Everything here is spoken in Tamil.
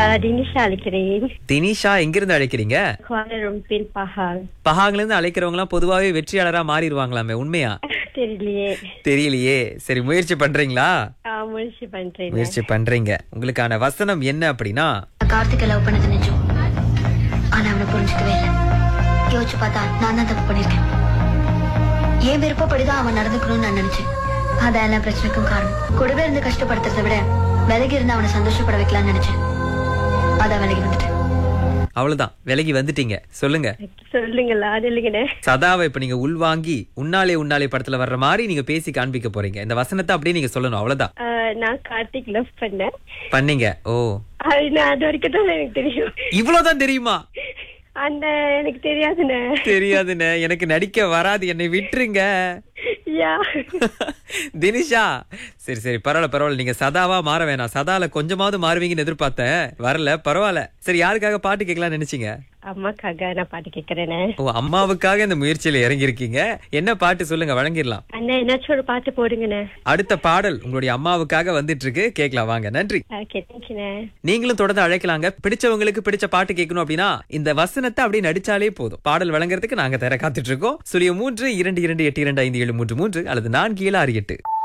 தினிஷா அழைக்கிறேன் தினிஷா எங்கிருந்து அழைக்கிறீங்க கோலரம்பில் பஹால் பஹாங்ல இருந்து அழைக்கிறவங்க எல்லாம் பொதுவாவே வெற்றியாளரா மாறிடுவாங்களாமே உண்மையா தெரியலையே தெரியலையே சரி முயற்சி பண்றீங்களா ஆ, முயற்சி பண்றேன் முயற்சி பண்றீங்க உங்களுக்கான வசனம் என்ன அப்படின்னா கார்த்திகை லவ் பண்ணது நிஜம் ஆனா அவனை புரிஞ்சுக்கவே இல்லை யோசிச்சு பார்த்தா நான் தான் தப்பு பண்ணிருக்கேன் என் விருப்பப்படிதான் அவன் நடந்துக்கணும்னு நான் நினைச்சேன் அதான் எல்லா பிரச்சனைக்கும் காரணம் கூடவே இருந்து கஷ்டப்படுத்துறதை விட விலகி இருந்து அவனை சந்தோஷப்பட வைக்கலாம்னு நினைச்சேன் அதான் விலகி வந்துட்டேன் அவ்வளவுதான் விலகி வந்துட்டீங்க சொல்லுங்க சொல்லுங்களா அது இல்லைங்கண்ணே சதாவை இப்ப நீங்க உள்வாங்கி உன்னாலே உன்னாலே படத்துல வர்ற மாதிரி நீங்க பேசி காண்பிக்க போறீங்க இந்த வசனத்தை அப்படியே நீங்க சொல்லணும் அவ்வளவுதான் ஆ, நான் கார்த்திக் லவ் பண்ணேன் பண்ணீங்க ஓ அது நான் அது வரைக்கும் தான் எனக்கு தெரியும் இவ்வளவுதான் தெரியுமா அந்த எனக்கு தெரியாதுண்ணே தெரியாதுண்ணே எனக்கு நடிக்க வராது என்னை விட்டுருங்க யா தினிஷா சரி சரி பரவாயில்ல பரவாயில்ல நீங்க சதாவா மாற வேணாம் சதால கொஞ்சமாவது மாறுவீங்கன்னு எதிர்பார்த்தேன் வரல பரவாயில்ல சரி யாருக்காக பாட்டு கேட்கலாம்னு நினைச்சீங்க அம்மாக்காக நான் பாட்டு கேட்கறேனே ஓ அம்மாவுக்காக இந்த முயற்சியில இறங்கி இருக்கீங்க என்ன பாட்டு சொல்லுங்க வழங்கிடலாம் அண்ணா என்னாச்சும் ஒரு பாட்டு போடுங்கண்ணே அடுத்த பாடல் உங்களுடைய அம்மாவுக்காக வந்துட்டு இருக்கு கேட்கலாம் வாங்க நன்றி ஓகே தேங்க்யூண்ணே நீங்களும் தொடர்ந்து அழைக்கலாங்க பிடிச்சவங்களுக்கு பிடிச்ச பாட்டு கேட்கணும் அப்படின்னா இந்த வசனத்தை அப்படியே நடிச்சாலே போதும் பாடல் வழங்குறதுக்கு நாங்க தர காத்துட்டு இருக்கோம் சுழிய மூன்று இரண்டு இரண்டு எட்டு இரண்டு ஐந்து ஏழு மூன்று மூன்று அல்லது நான்கு ஏழு ஆறு எட்டு